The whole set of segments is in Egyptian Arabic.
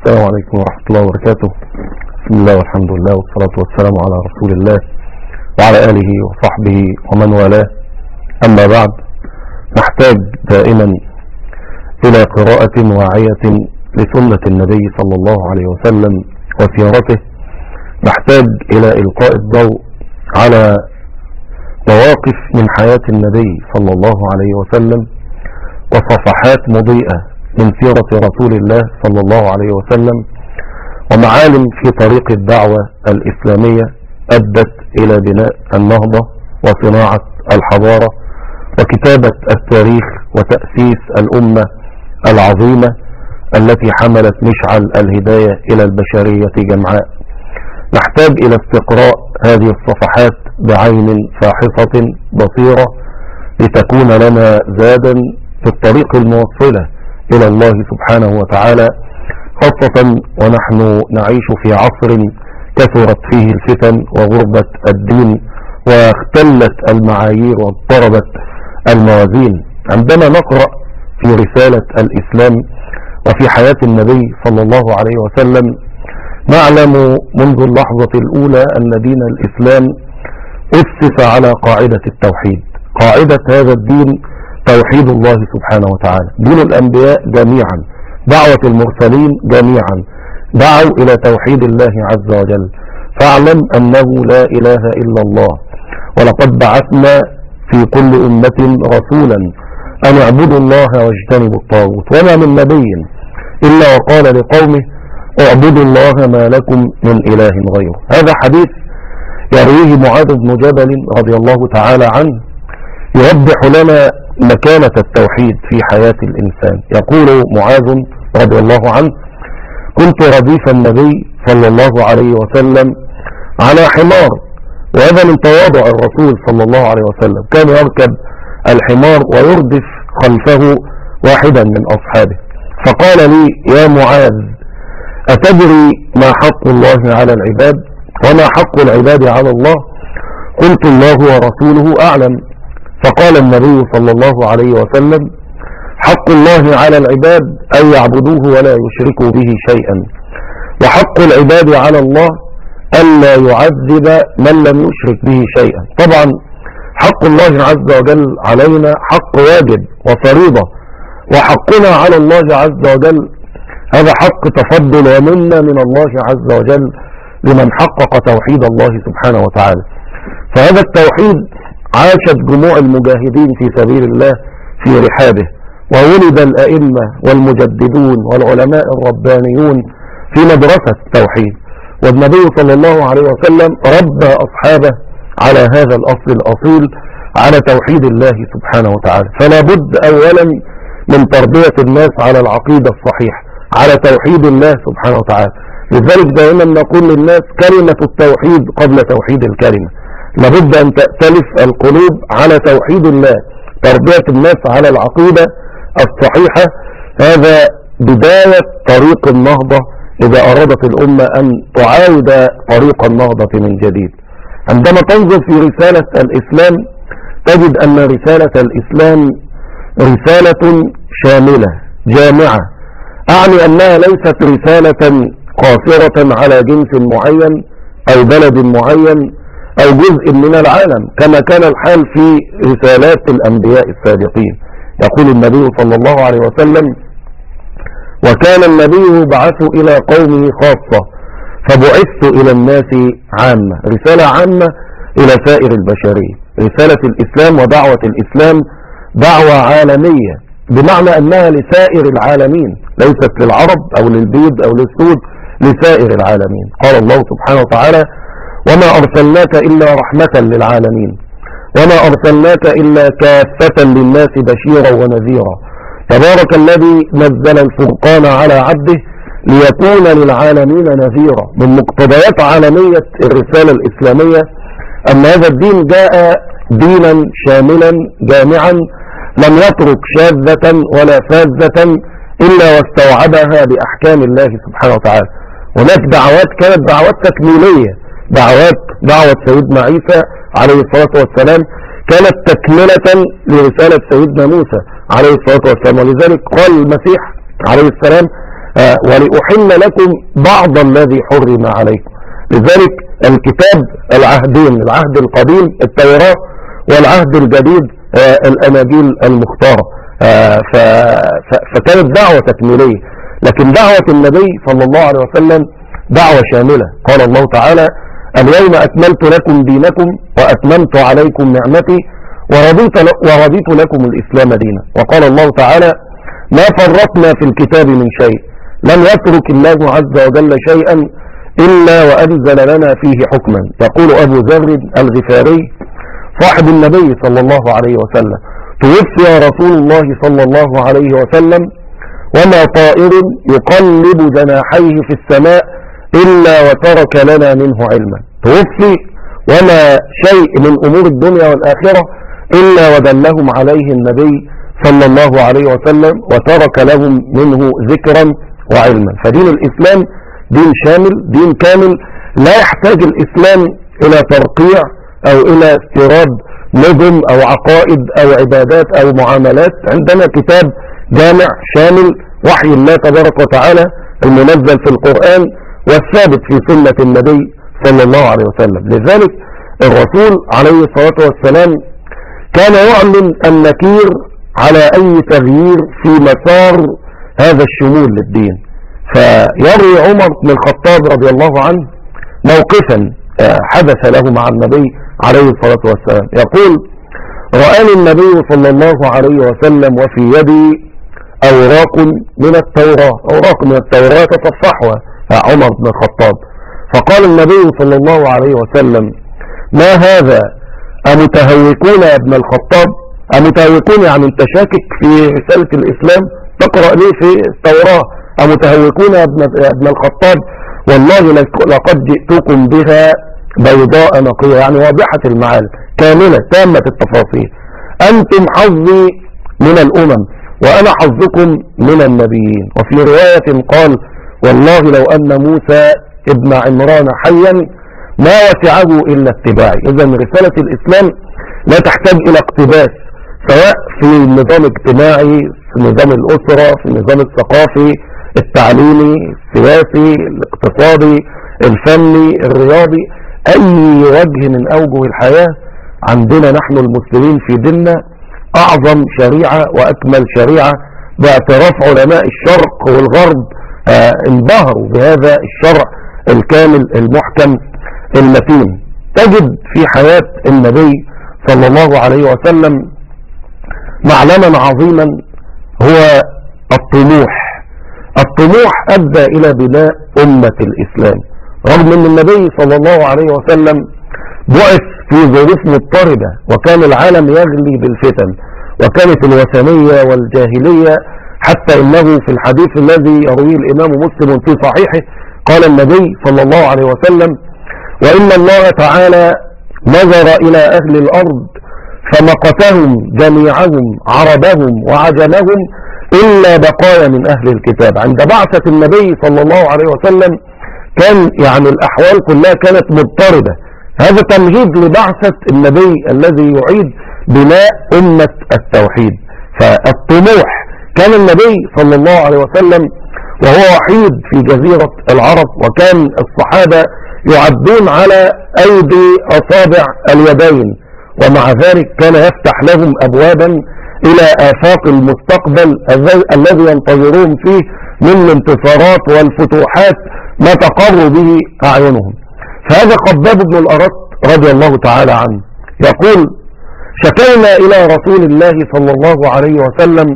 السلام عليكم ورحمة الله وبركاته بسم الله والحمد لله والصلاة والسلام على رسول الله وعلى آله وصحبه ومن والاه أما بعد نحتاج دائما إلى قراءة واعية لسنة النبي صلى الله عليه وسلم وسيرته نحتاج إلى إلقاء الضوء على مواقف من حياة النبي صلى الله عليه وسلم وصفحات مضيئة من سيرة رسول الله صلى الله عليه وسلم ومعالم في طريق الدعوة الإسلامية أدت إلى بناء النهضة وصناعة الحضارة وكتابة التاريخ وتأسيس الأمة العظيمة التي حملت مشعل الهداية إلى البشرية جمعاء نحتاج إلى استقراء هذه الصفحات بعين فاحصة بصيرة لتكون لنا زادا في الطريق الموصلة إلى الله سبحانه وتعالى خاصة ونحن نعيش في عصر كثرت فيه الفتن وغربة الدين واختلت المعايير واضطربت الموازين عندما نقرأ في رسالة الإسلام وفي حياة النبي صلى الله عليه وسلم نعلم منذ اللحظة الأولى أن دين الإسلام أسس على قاعدة التوحيد قاعدة هذا الدين توحيد الله سبحانه وتعالى دين الأنبياء جميعا دعوة المرسلين جميعا دعوا إلى توحيد الله عز وجل فاعلم أنه لا إله إلا الله ولقد بعثنا في كل أمة رسولا أن اعبدوا الله واجتنبوا الطاغوت وما من نبي إلا وقال لقومه اعبدوا الله ما لكم من إله غيره هذا حديث يرويه معاذ بن جبل رضي الله تعالى عنه يوضح لنا مكانة التوحيد في حياة الإنسان يقول معاذ رضي الله عنه كنت رديف النبي صلى الله عليه وسلم على حمار وهذا من تواضع الرسول صلى الله عليه وسلم كان يركب الحمار ويردف خلفه واحدا من أصحابه فقال لي يا معاذ أتدري ما حق الله على العباد وما حق العباد على الله قلت الله ورسوله أعلم فقال النبي صلى الله عليه وسلم حق الله على العباد أن يعبدوه ولا يشركوا به شيئا وحق العباد على الله ألا يعذب من لم يشرك به شيئا طبعا حق الله عز وجل علينا حق واجب وفريضة وحقنا على الله عز وجل هذا حق تفضل ومنا من الله عز وجل لمن حقق توحيد الله سبحانه وتعالى فهذا التوحيد عاشت جموع المجاهدين في سبيل الله في رحابه وولد الأئمة والمجددون والعلماء الربانيون في مدرسة التوحيد والنبي صلى الله عليه وسلم ربى أصحابه على هذا الأصل الأصيل على توحيد الله سبحانه وتعالى فلا بد أولا من تربية الناس على العقيدة الصحيحة على توحيد الله سبحانه وتعالى لذلك دائما نقول للناس كلمة التوحيد قبل توحيد الكلمة لابد أن تأتلف القلوب على توحيد الله تربية الناس على العقيدة الصحيحة هذا بداية طريق النهضة إذا أرادت الأمة أن تعاود طريق النهضة من جديد عندما تنظر في رسالة الإسلام تجد أن رسالة الإسلام رسالة شاملة جامعة أعني أنها ليست رسالة قاصرة على جنس معين أو بلد معين أو جزء من العالم كما كان الحال في رسالات الأنبياء السابقين يقول النبي صلى الله عليه وسلم وكان النبي بعث إلى قومه خاصة فبعثت إلى الناس عامة رسالة عامة إلى سائر البشرية رسالة الإسلام ودعوة الإسلام دعوة عالمية بمعنى أنها لسائر العالمين ليست للعرب أو للبيض أو للسود لسائر العالمين قال الله سبحانه وتعالى وما أرسلناك إلا رحمة للعالمين وما أرسلناك إلا كافة للناس بشيرا ونذيرا تبارك الذي نزل الفرقان على عبده ليكون للعالمين نذيرا من مقتضيات عالمية الرسالة الإسلامية أن هذا الدين جاء دينا شاملا جامعا لم يترك شاذة ولا فاذة إلا واستوعبها بأحكام الله سبحانه وتعالى هناك دعوات كانت دعوات تكميلية دعوات دعوة سيدنا عيسى عليه الصلاة والسلام كانت تكملة لرسالة سيدنا موسى عليه الصلاة والسلام ولذلك قال المسيح عليه السلام آه، ولأحل لكم بعض الذي حرم عليكم لذلك الكتاب العهدين العهد القديم التوراة والعهد الجديد آه، الأناجيل المختارة آه، فكانت دعوة تكميلية لكن دعوة النبي صلى الله عليه وسلم دعوة شاملة قال الله تعالى اليوم أكملت لكم دينكم وأتممت عليكم نعمتي ورضيت, ورضيت لكم الإسلام دينا وقال الله تعالى ما فرطنا في الكتاب من شيء لم يترك الله عز وجل شيئا إلا وأنزل لنا فيه حكما يقول أبو ذر الغفاري صاحب النبي صلى الله عليه وسلم توفي رسول الله صلى الله عليه وسلم وما طائر يقلب جناحيه في السماء إلا وترك لنا منه علما توفي وما شيء من أمور الدنيا والآخرة إلا ودلهم عليه النبي صلى الله عليه وسلم وترك لهم منه ذكرا وعلما فدين الإسلام دين شامل دين كامل لا يحتاج الإسلام إلى ترقيع أو إلى استيراد نظم أو عقائد أو عبادات أو معاملات عندنا كتاب جامع شامل وحي الله تبارك وتعالى المنزل في القرآن والثابت في سنة النبي صلى الله عليه وسلم لذلك الرسول عليه الصلاة والسلام كان يعلن النكير على أي تغيير في مسار هذا الشمول للدين فيروي عمر بن الخطاب رضي الله عنه موقفا آه، حدث له مع النبي عليه الصلاة والسلام يقول رآني النبي صلى الله عليه وسلم وفي يدي أوراق من التوراة أوراق من التوراة تصفحها عمر بن الخطاب فقال النبي صلى الله عليه وسلم ما هذا أمتهوكون يا ابن الخطاب أمتهوكون يعني انت شاكك في رسالة الإسلام تقرأ لي في التوراة أمتهوكون يا ابن الخطاب والله لقد جئتكم بها بيضاء نقية يعني واضحة المعال كاملة تامة التفاصيل أنتم حظي من الأمم وأنا حظكم من النبيين وفي رواية قال والله لو أن موسى ابن عمران حيا ما وسعه إلا اتباعي إذا رسالة الإسلام لا تحتاج إلى اقتباس سواء في النظام الاجتماعي في نظام الأسرة في النظام الثقافي التعليمي السياسي الاقتصادي الفني الرياضي أي وجه من أوجه الحياة عندنا نحن المسلمين في ديننا أعظم شريعة وأكمل شريعة باعتراف علماء الشرق والغرب آه انبهروا بهذا الشرع الكامل المحكم المتين تجد في حياة النبي صلى الله عليه وسلم معلما عظيما هو الطموح الطموح أدى إلى بناء أمة الإسلام رغم أن النبي صلى الله عليه وسلم بعث في ظروف مضطربة وكان العالم يغلي بالفتن وكانت الوثنية والجاهلية حتى إنه في الحديث الذي يرويه الإمام مسلم في صحيحه قال النبي صلى الله عليه وسلم وإن الله تعالى نظر إلى أهل الأرض فمقتهم جميعهم عربهم وعجمهم إلا بقايا من أهل الكتاب عند بعثة النبي صلى الله عليه وسلم كان يعني الأحوال كلها كانت مضطردة هذا تمهيد لبعثة النبي الذي يعيد بناء أمة التوحيد فالطموح كان النبي صلى الله عليه وسلم وهو وحيد في جزيرة العرب وكان الصحابة يعدون على أيدي أصابع اليدين ومع ذلك كان يفتح لهم أبوابا إلى آفاق المستقبل الذي ينتظرون فيه من الانتصارات والفتوحات ما تقر به أعينهم فهذا قباب بن الأرط رضي الله تعالى عنه يقول شكينا إلى رسول الله صلى الله عليه وسلم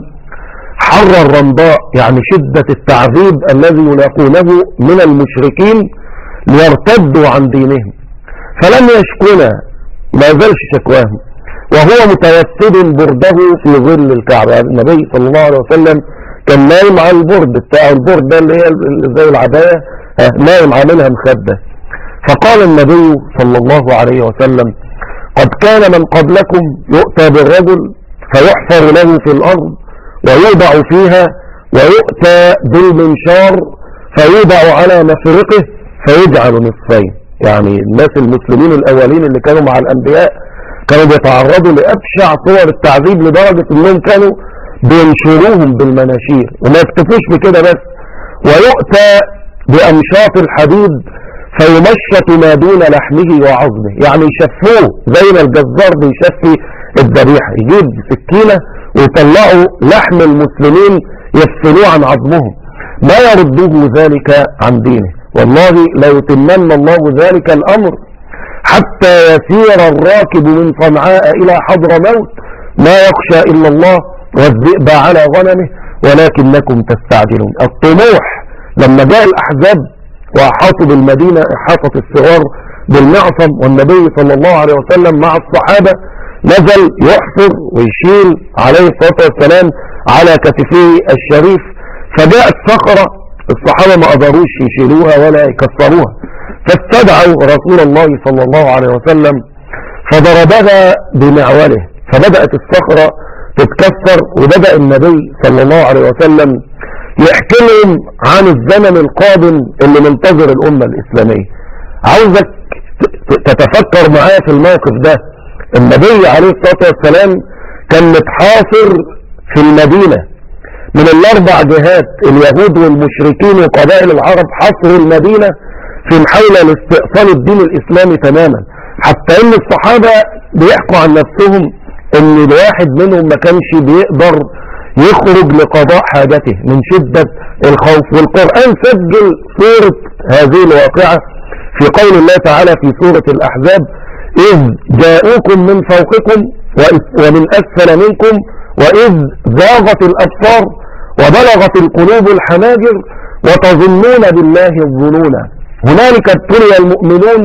حر الرمضاء يعني شدة التعذيب الذي يلاقونه من المشركين ليرتدوا عن دينهم فلم يشكونا ما زالش شكواهم وهو متوسد برده في ظل الكعبة يعني النبي صلى الله عليه وسلم كان نايم على البرد بتاع البرد ده اللي هي زي العباية نايم عاملها مخدة فقال النبي صلى الله عليه وسلم قد كان من قبلكم يؤتى بالرجل فيحفر له في الأرض ويوضع فيها ويؤتى بالمنشار فيوضع على مفرقه فيجعل نصفين يعني الناس المسلمين الأولين اللي كانوا مع الأنبياء كانوا بيتعرضوا لأبشع صور التعذيب لدرجة انهم كانوا بينشروهم بالمناشير وما يكتفوش بكده بس ويؤتى بأمشاط الحديد فيمشط ما دون لحمه وعظمه يعني يشفوه زي ما الجزار بيشفي الذبيحة يجيب سكينة ويطلعوا لحم المسلمين يفصلوه عن عظمهم ما يرده ذلك عن دينه والله لا يتمن الله ذلك الأمر حتى يسير الراكب من صنعاء إلى حضر موت ما يخشى إلا الله والذئب على غنمه ولكنكم تستعجلون الطموح لما جاء الأحزاب وأحاطوا بالمدينة إحاطة الصغار بالمعصم والنبي صلى الله عليه وسلم مع الصحابة نزل يحفر ويشيل عليه الصلاة والسلام على كتفه الشريف فجاءت صخرة الصحابة ما قدروش يشيلوها ولا يكسروها فاستدعوا رسول الله صلى الله عليه وسلم فضربها بمعوله فبدأت الصخرة تتكسر وبدأ النبي صلى الله عليه وسلم يحكي لهم عن الزمن القادم اللي منتظر الأمة الإسلامية عاوزك تتفكر معايا في الموقف ده النبي عليه الصلاة والسلام كان متحاصر في المدينة من الاربع جهات اليهود والمشركين وقبائل العرب حصروا المدينة في محاولة لاستئصال الدين الاسلامي تماما حتى ان الصحابة بيحكوا عن نفسهم ان الواحد منهم ما كانش بيقدر يخرج لقضاء حاجته من شدة الخوف والقرآن سجل صورة هذه الواقعة في قول الله تعالى في سورة الأحزاب إذ جاءوكم من فوقكم ومن أسفل منكم وإذ زاغت الأبصار وبلغت القلوب الحناجر وتظنون بالله الظنون هنالك ابتلي المؤمنون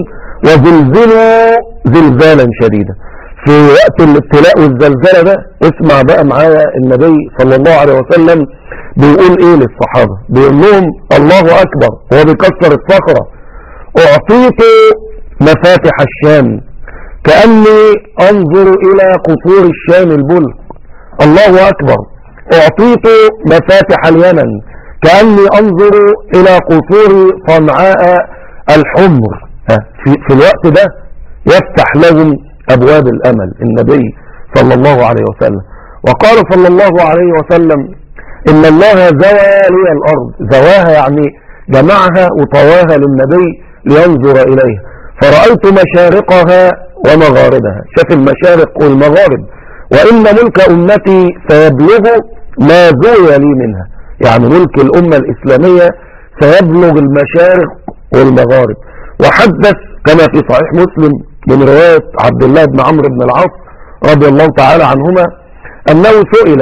وزلزلوا زلزالا شديدا في وقت الابتلاء والزلزلة ده اسمع بقى معايا النبي صلى الله عليه وسلم بيقول ايه للصحابة بيقول لهم الله اكبر هو بيكسر الصخرة اعطيت مفاتح الشام كأني انظر الى قصور الشام البلق الله اكبر اعطيت مفاتح اليمن كأني انظر الى قصور صنعاء الحمر في, في الوقت ده يفتح لهم ابواب الامل النبي صلى الله عليه وسلم وقال صلى الله عليه وسلم ان الله زوى لي الارض زواها يعني جمعها وطواها للنبي لينظر اليها فرأيت مشارقها ومغاربها شاف المشارق والمغارب وإن ملك أمتي سيبلغ ما زوي لي منها يعني ملك الأمة الإسلامية سيبلغ المشارق والمغارب وحدث كما في صحيح مسلم من رواية عبد الله بن عمرو بن العاص رضي الله تعالى عنهما أنه سئل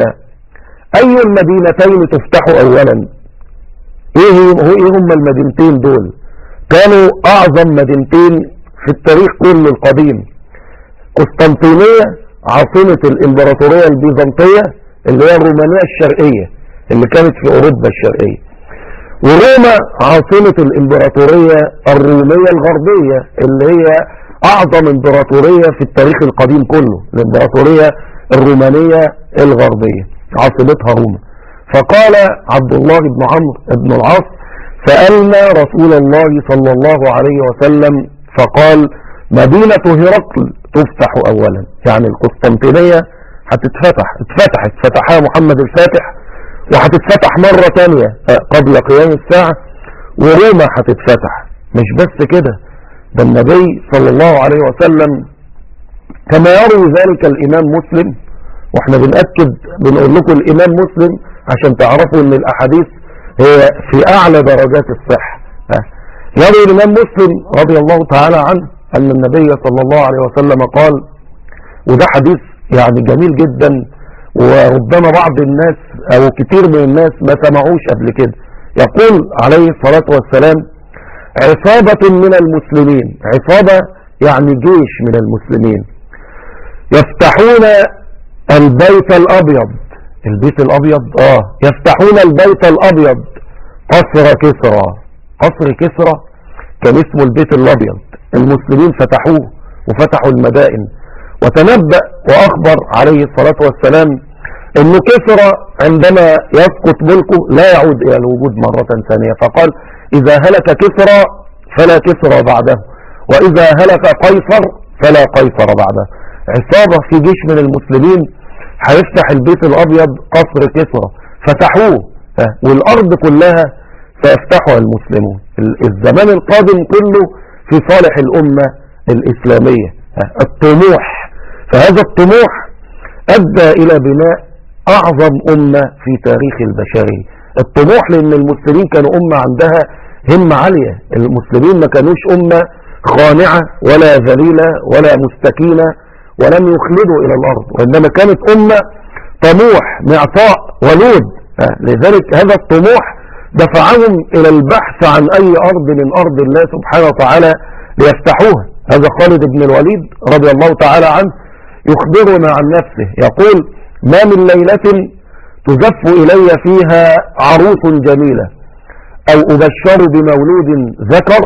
أي المدينتين تفتح أولا إيه, إيه هم المدينتين دول كانوا أعظم مدينتين في التاريخ كله القديم قسطنطينية عاصمة الإمبراطورية البيزنطية اللي هي الرومانية الشرقية اللي كانت في أوروبا الشرقية وروما عاصمة الإمبراطورية الرومية الغربية اللي هي أعظم إمبراطورية في التاريخ القديم كله الإمبراطورية الرومانية الغربية عاصمتها روما فقال عبد الله بن عمرو بن العاص سألنا رسول الله صلى الله عليه وسلم فقال مدينة هرقل تفتح أولا يعني القسطنطينية هتتفتح اتفتحت فتحها محمد الفاتح وهتتفتح مرة تانية قبل قيام الساعة وروما هتتفتح مش بس كده ده النبي صلى الله عليه وسلم كما يروي ذلك الإمام مسلم واحنا بنأكد بنقول لكم الإمام مسلم عشان تعرفوا ان الأحاديث هي في أعلى درجات الصحة يروي الإمام مسلم رضي الله تعالى عنه أن النبي صلى الله عليه وسلم قال وده حديث يعني جميل جدا وربما بعض الناس أو كتير من الناس ما سمعوش قبل كده يقول عليه الصلاة والسلام عصابة من المسلمين عصابة يعني جيش من المسلمين يفتحون البيت الأبيض البيت الأبيض آه يفتحون البيت الأبيض قصر كسرى قصر كسرى كان اسمه البيت الأبيض المسلمين فتحوه وفتحوا المدائن وتنبأ وأخبر عليه الصلاة والسلام أن كسرى عندما يسقط ملكه لا يعود إلى الوجود مرة ثانية فقال إذا هلك كسرى فلا كسرى بعده وإذا هلك قيصر فلا قيصر بعده عصابة في جيش من المسلمين هيفتح البيت الأبيض قصر كسرى فتحوه والأرض كلها سيفتحها المسلمون الزمان القادم كله في صالح الأمة الإسلامية الطموح فهذا الطموح أدى إلى بناء أعظم أمة في تاريخ البشرية الطموح لأن المسلمين كانوا أمة عندها همة عالية المسلمين ما كانوش أمة خانعة ولا ذليلة ولا مستكينة ولم يخلدوا إلى الأرض وإنما كانت أمة طموح معطاء ولود لذلك هذا الطموح دفعهم إلى البحث عن أي أرض من أرض الله سبحانه وتعالى ليفتحوها هذا خالد بن الوليد رضي الله تعالى عنه يخبرنا عن نفسه يقول ما من ليلة تزف إلي فيها عروس جميلة أو أبشر بمولود ذكر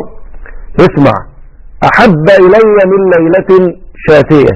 اسمع أحب إلي من ليلة شاتية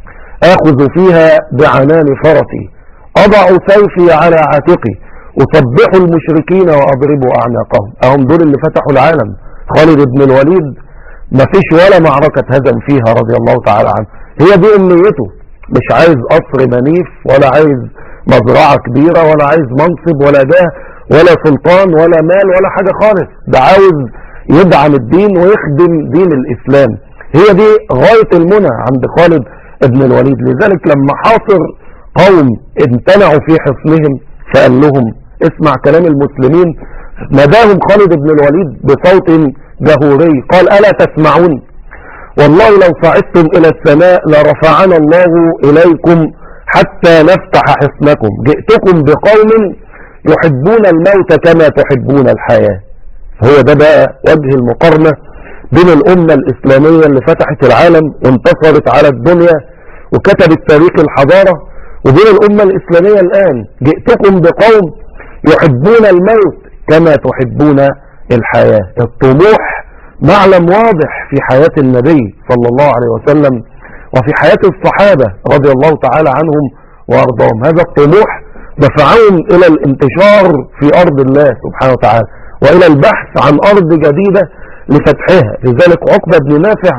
آخذ فيها بعنان فرسي أضع سيفي على عاتقي أصبح المشركين وأضرب أعناقهم أهم دول اللي فتحوا العالم خالد بن الوليد ما فيش ولا معركة هدم فيها رضي الله تعالى عنه هي دي أمنيته مش عايز قصر منيف ولا عايز مزرعة كبيرة ولا عايز منصب ولا جاه ولا سلطان ولا مال ولا حاجة خالص ده عاوز يدعم الدين ويخدم دين الإسلام هي دي غاية المنى عند خالد بن الوليد لذلك لما حاصر قوم امتنعوا في حصنهم فقال لهم اسمع كلام المسلمين نداهم خالد بن الوليد بصوت جهوري قال ألا تسمعون والله لو صعدتم إلى السماء لرفعنا الله إليكم حتى نفتح حصنكم جئتكم بقوم يحبون الموت كما تحبون الحياة هو ده بقى وجه المقارنة بين الأمة الإسلامية اللي فتحت العالم وانتصرت على الدنيا وكتبت تاريخ الحضارة وبين الأمة الإسلامية الآن جئتكم بقوم يحبون الموت كما تحبون الحياة الطموح معلم واضح في حياة النبي صلى الله عليه وسلم وفي حياة الصحابة رضي الله تعالى عنهم وارضاهم هذا الطموح دفعهم إلى الانتشار في أرض الله سبحانه وتعالى وإلى البحث عن أرض جديدة لفتحها لذلك عقبة بن نافع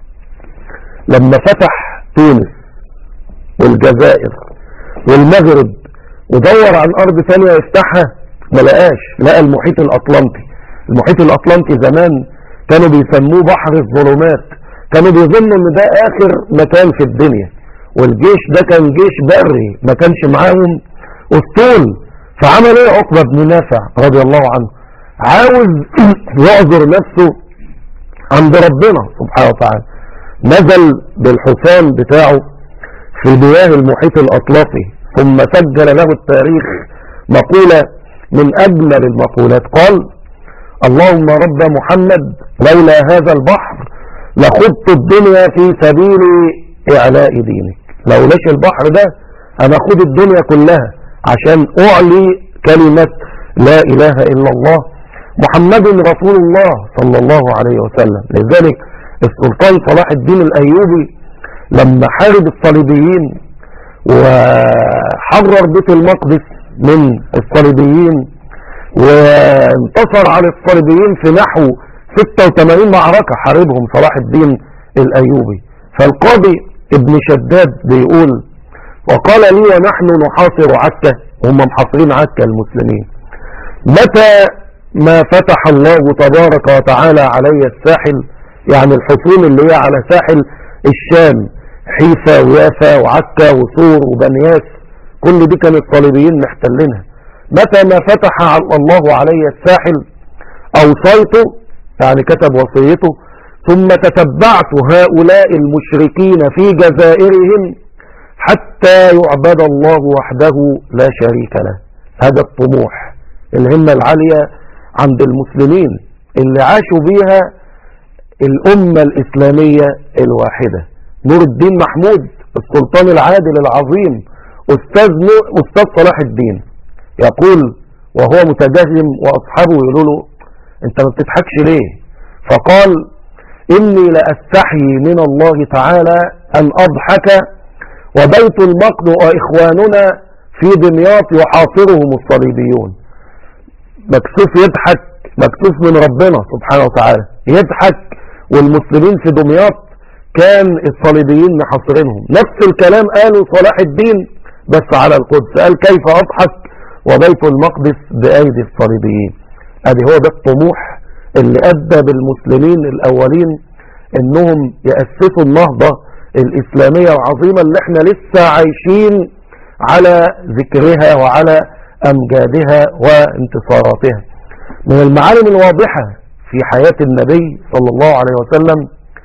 لما فتح تونس والجزائر والمغرب ودور عن أرض ثانية يفتحها ما لقاش لقى المحيط الأطلنطي المحيط الأطلنطي زمان كانوا بيسموه بحر الظلمات كانوا بيظنوا ان ده آخر مكان في الدنيا والجيش ده كان جيش بري ما كانش معاهم اسطول فعمل ايه عقبة بن نافع رضي الله عنه عاوز يعذر نفسه عند ربنا سبحانه وتعالى نزل بالحصان بتاعه في مياه المحيط الأطلسي ثم سجل له التاريخ مقولة من أجمل المقولات قال اللهم رب محمد لولا هذا البحر لخضت الدنيا في سبيل إعلاء دينك لولاش البحر ده أنا خد الدنيا كلها عشان أعلي كلمة لا إله إلا الله محمد رسول الله صلى الله عليه وسلم لذلك السلطان صلاح الدين الأيوبي لما حارب الصليبيين وحرر بيت المقدس من الصليبيين وانتصر على الصليبيين في نحو 86 معركة حاربهم صلاح الدين الأيوبي فالقاضي ابن شداد بيقول وقال لي ونحن نحاصر عكا هم محاصرين عكا المسلمين متى ما فتح الله تبارك وتعالى علي الساحل يعني الحصون اللي هي على ساحل الشام حيفا ويافا وعكا وصور وبنياس كل دي كان الصليبيين محتلينها متى ما فتح الله علي الساحل أوصيته يعني كتب وصيته ثم تتبعت هؤلاء المشركين في جزائرهم حتى يعبد الله وحده لا شريك له هذا الطموح الهمة العالية عند المسلمين اللي عاشوا بيها الأمة الإسلامية الواحدة نور الدين محمود السلطان العادل العظيم أستاذ, أستاذ صلاح الدين يقول وهو متجهم وأصحابه يقولوا له أنت ما بتضحكش ليه فقال إني لأستحي من الله تعالى أن أضحك وبيت المقد وإخواننا في دمياط يحاصرهم الصليبيون مكسوف يضحك مكسوف من ربنا سبحانه وتعالى يضحك والمسلمين في دمياط كان الصليبيين محاصرينهم نفس الكلام قاله صلاح الدين بس على القدس قال كيف أضحك وبيت المقدس بأيدي الصليبيين ادي هو ده الطموح اللي ادى بالمسلمين الاولين انهم يأسسوا النهضة الاسلامية العظيمة اللي احنا لسه عايشين على ذكرها وعلى امجادها وانتصاراتها من المعالم الواضحة في حياة النبي صلى الله عليه وسلم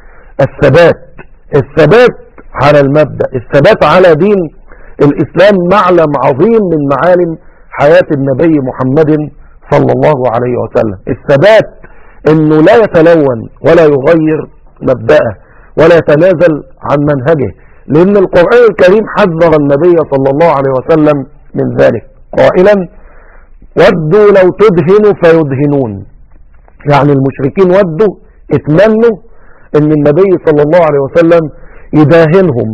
الثبات الثبات على المبدأ الثبات على دين الإسلام معلم عظيم من معالم حياة النبي محمد صلى الله عليه وسلم الثبات انه لا يتلون ولا يغير مبدأه ولا يتنازل عن منهجه لان القرآن الكريم حذر النبي صلى الله عليه وسلم من ذلك قائلا ودوا لو تدهنوا فيدهنون يعني المشركين ودوا اتمنوا ان النبي صلى الله عليه وسلم يداهنهم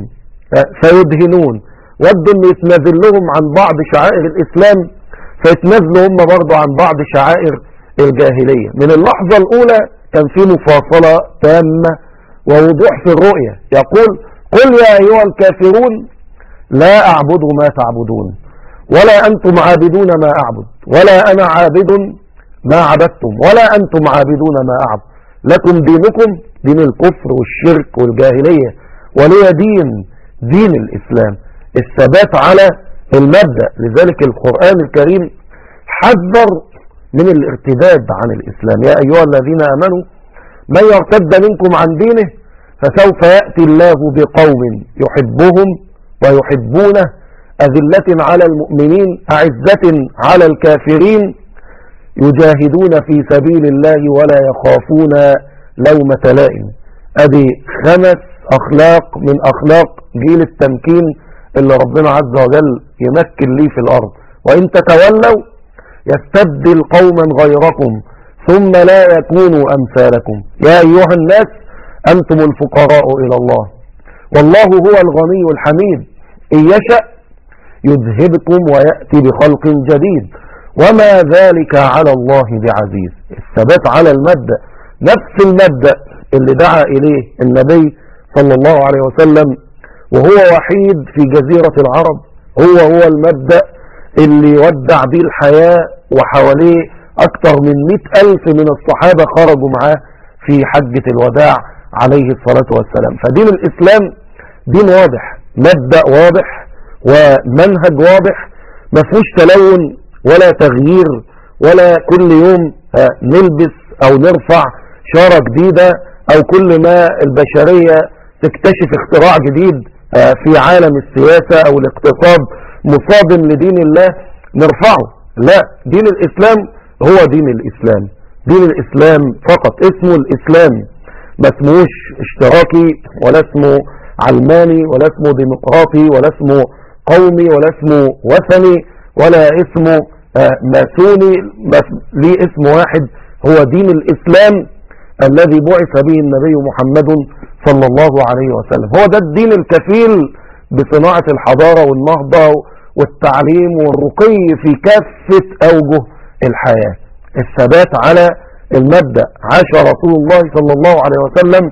فيدهنون ودوا ان يتنازل لهم عن بعض شعائر الاسلام فيتنازلوا هم برضه عن بعض شعائر الجاهلية من اللحظة الاولى كان في مفاصلة تامة ووضوح في الرؤية يقول قل يا ايها الكافرون لا اعبد ما تعبدون ولا انتم عابدون ما اعبد ولا انا عابد ما عبدتم ولا انتم عابدون ما اعبد لكم دينكم دين الكفر والشرك والجاهلية ولي دين دين الاسلام الثبات على المبدأ لذلك القرآن الكريم حذر من الارتداد عن الإسلام يا أيها الذين آمنوا من يرتد منكم عن دينه فسوف يأتي الله بقوم يحبهم ويحبونه أذلة على المؤمنين أعزة على الكافرين يجاهدون في سبيل الله ولا يخافون لومة لائم أدي خمس أخلاق من أخلاق جيل التمكين اللي ربنا عز وجل يمكن ليه في الأرض وإن تتولوا يستبدل قوما غيركم ثم لا يكونوا أمثالكم يا أيها الناس أنتم الفقراء إلى الله والله هو الغني الحميد إن يشأ يذهبكم ويأتي بخلق جديد وما ذلك على الله بعزيز الثبات على المبدأ نفس المبدأ اللي دعا إليه النبي صلى الله عليه وسلم وهو وحيد في جزيرة العرب هو هو المبدأ اللي ودع به الحياة وحواليه أكثر من مئة ألف من الصحابة خرجوا معاه في حجة الوداع عليه الصلاة والسلام فدين الإسلام دين واضح مبدأ واضح ومنهج واضح ما فيهوش تلون ولا تغيير ولا كل يوم نلبس أو نرفع شارة جديدة أو كل ما البشرية تكتشف اختراع جديد في عالم السياسة أو الاقتصاد مصادم لدين الله نرفعه لا دين الإسلام هو دين الإسلام دين الإسلام فقط اسمه الإسلام ما اسمهوش اشتراكي ولا اسمه علماني ولا اسمه ديمقراطي ولا اسمه قومي ولا اسمه وثني ولا اسمه ماسوني ليه اسم واحد هو دين الإسلام الذي بعث به النبي محمد صلى الله عليه وسلم هو ده الدين الكفيل بصناعة الحضارة والنهضة والتعليم والرقي في كافة أوجه الحياة الثبات على المبدأ عاش رسول الله صلى الله عليه وسلم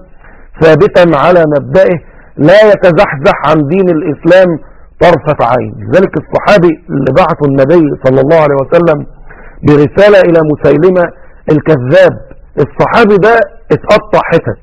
ثابتا على مبدئه لا يتزحزح عن دين الإسلام طرفة عين لذلك الصحابي اللي بعثه النبي صلى الله عليه وسلم برسالة إلى مسيلمة الكذاب الصحابي ده اتقطع حتت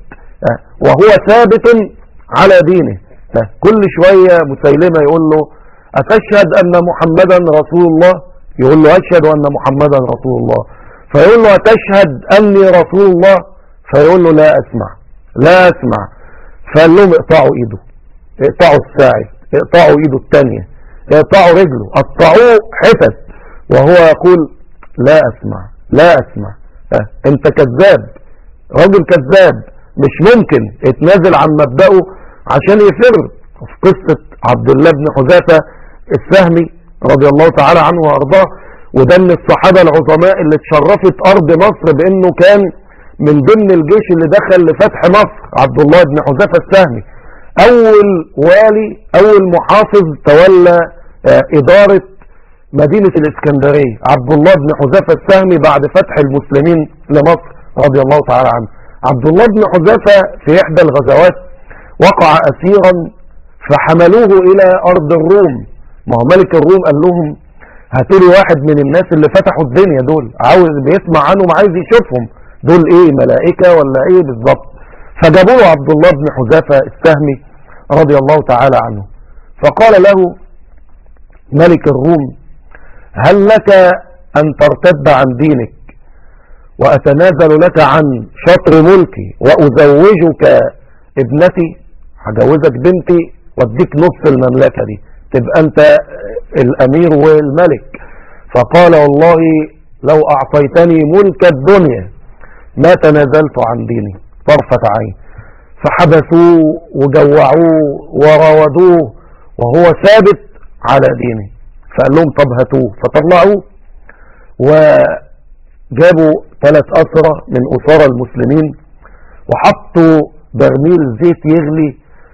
وهو ثابت على دينه كل شوية مسيلمة يقول له أتشهد أن محمدا رسول الله يقول له أشهد أن محمدا رسول الله فيقول له أتشهد أني رسول الله فيقول له لا أسمع لا أسمع فقال لهم اقطعوا إيده اقطعوا الساعد اقطعوا إيده الثانية اقطعوا رجله قطعوه حتت وهو يقول لا أسمع لا أسمع اه انت كذاب راجل كذاب مش ممكن اتنازل عن مبدأه عشان يفر في قصة عبد الله بن حذافة السهمي رضي الله تعالى عنه وارضاه وده من الصحابة العظماء اللي اتشرفت ارض مصر بانه كان من ضمن الجيش اللي دخل لفتح مصر عبد الله بن حذافة السهمي اول والي اول محافظ تولى اه ادارة مدينة الاسكندرية عبد الله بن حذافة السهمي بعد فتح المسلمين لمصر رضي الله تعالى عنه عبد الله بن حذافة في احدى الغزوات وقع اسيرا فحملوه الى ارض الروم ما هو ملك الروم قال لهم هاتولي واحد من الناس اللي فتحوا الدنيا دول عاوز بيسمع عنهم عايز يشوفهم دول ايه ملائكة ولا ايه بالظبط فجابوا له عبد الله بن حذافة السهمي رضي الله تعالى عنه فقال له ملك الروم هل لك أن ترتد عن دينك وأتنازل لك عن شطر ملكي وأزوجك ابنتي هجوزك بنتي واديك نص المملكة دي تبقى أنت الأمير والملك فقال والله لو أعطيتني ملك الدنيا ما تنازلت عن ديني طرفة عين فحبسوه وجوعوه وراودوه وهو ثابت على دينه فقال لهم طب هاتوه فطلعوه وجابوا ثلاث أسرة من أسرى المسلمين وحطوا برميل زيت يغلي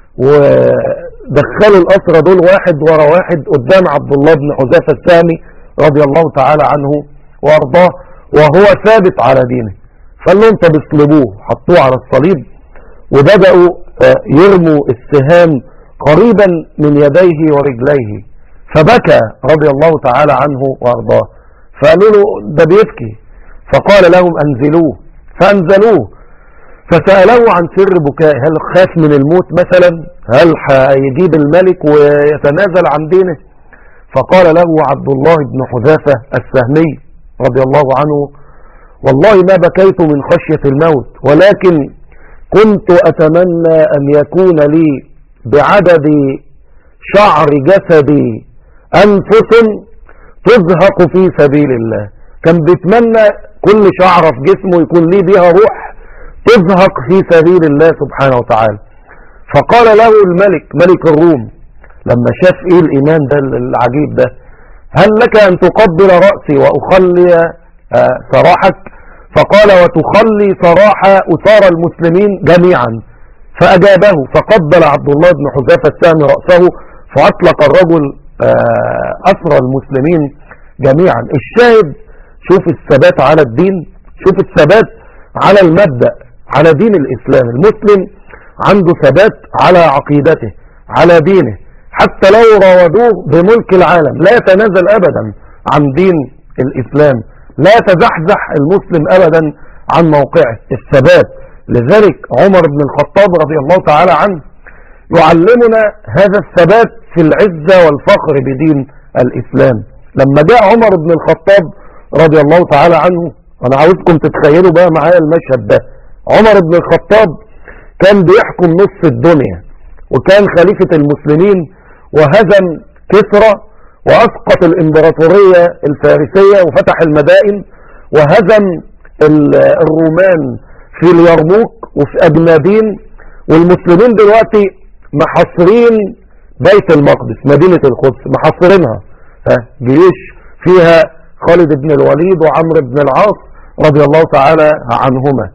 ودخلوا الأسرة دول واحد ورا واحد قدام عبد الله بن حذافة السامي رضي الله تعالى عنه وارضاه وهو ثابت على دينه قال لهم طب اصلبوه حطوه على الصليب وبدأوا يرموا السهام قريبا من يديه ورجليه فبكى رضي الله تعالى عنه وارضاه فقالوا له ده بيبكي فقال لهم انزلوه فانزلوه فسأله عن سر بكاء هل خاف من الموت مثلا هل هيجيب الملك ويتنازل عن دينه فقال له عبد الله بن حذافة السهمي رضي الله عنه والله ما بكيت من خشية الموت ولكن كنت أتمنى أن يكون لي بعدد شعر جسدي أنفس تزهق في سبيل الله كان بيتمنى كل شعرة في جسمه يكون ليه بيها روح تزهق في سبيل الله سبحانه وتعالى فقال له الملك ملك الروم لما شاف ايه الايمان ده العجيب ده هل لك ان تقبل رأسي واخلي سراحك فقال وتخلي سراح أسار المسلمين جميعا فأجابه فقبل عبد الله بن حذافة السامي رأسه فأطلق الرجل أسر المسلمين جميعا الشاهد شوف الثبات على الدين شوف الثبات على المبدأ على دين الإسلام المسلم عنده ثبات على عقيدته على دينه حتى لو راودوه بملك العالم لا يتنازل أبدا عن دين الإسلام لا يتزحزح المسلم أبدا عن موقعه الثبات لذلك عمر بن الخطاب رضي الله تعالى عنه يعلمنا هذا الثبات في العزة والفخر بدين الإسلام لما جاء عمر بن الخطاب رضي الله تعالى عنه أنا عاوزكم تتخيلوا بقى معايا المشهد ده عمر بن الخطاب كان بيحكم نصف الدنيا وكان خليفة المسلمين وهزم كسرى وأسقط الإمبراطورية الفارسية وفتح المدائن وهزم الرومان في اليرموك وفي أجنادين والمسلمين دلوقتي محصرين بيت المقدس مدينة القدس محصرينها جيوش فيها خالد بن الوليد وعمرو بن العاص رضي الله تعالى عنهما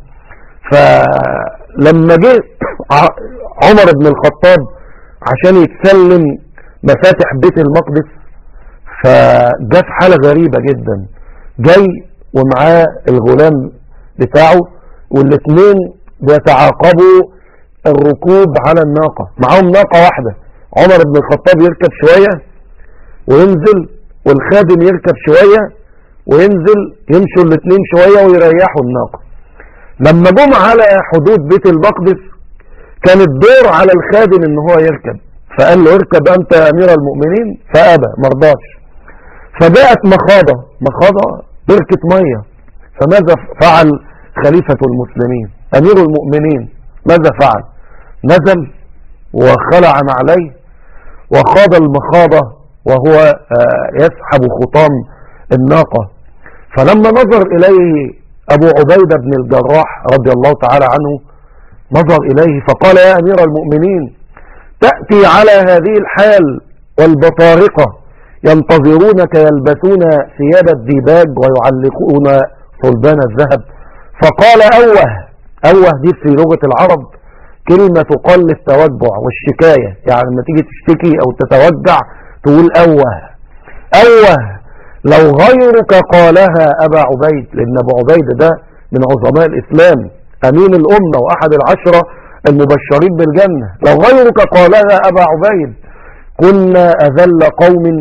فلما جه عمر بن الخطاب عشان يتسلم مفاتح بيت المقدس فجاء في حالة غريبة جدا جاي ومعاه الغلام بتاعه والاثنين بيتعاقبوا الركوب على الناقة معاهم ناقة واحدة عمر بن الخطاب يركب شوية وينزل والخادم يركب شوية وينزل يمشوا الاثنين شوية ويريحوا الناقة لما جم على حدود بيت المقدس كان الدور على الخادم ان هو يركب فقال له اركب انت يا امير المؤمنين فابى مرضاش فجاءت مخاضة مخاضة بركة مية فماذا فعل خليفة المسلمين امير المؤمنين ماذا فعل نزل وخلع عليه وخاض المخاضة وهو يسحب خطام الناقة فلما نظر إليه أبو عبيدة بن الجراح رضي الله تعالى عنه نظر إليه فقال يا أمير المؤمنين تأتي على هذه الحال والبطارقة ينتظرونك يلبسون ثياب الديباج ويعلقون صلبان الذهب فقال أوه أوه دي في لغة العرب كلمة تقال للتوجع والشكاية يعني لما تيجي تشتكي أو تتوجع تقول أوه أوه لو غيرك قالها أبا عبيد لأن أبو عبيد ده من عظماء الإسلام أمين الأمة وأحد العشرة المبشرين بالجنة لو غيرك قالها أبا عبيد كنا أذل قوم